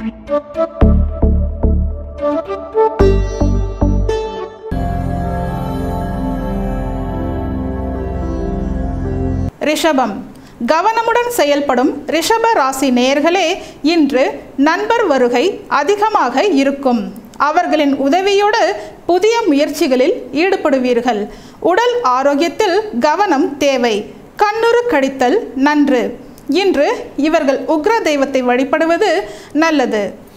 ரிஷபம் கவனமுடன் செயல்படும் ரிஷப ராசி நேயர்களே இன்று நண்பர் வருகை அதிகமாக இருக்கும் அவர்களின் உதவியோடு புதிய முயற்சிகளில் ஈடுபடுவீர்கள் உடல் ஆரோக்கியத்தில் கவனம் தேவை கண்ணுறு கடித்தல் நன்று இன்று இவர்கள் உக்ர தெய்வத்தை வழிபடுவது நல்லது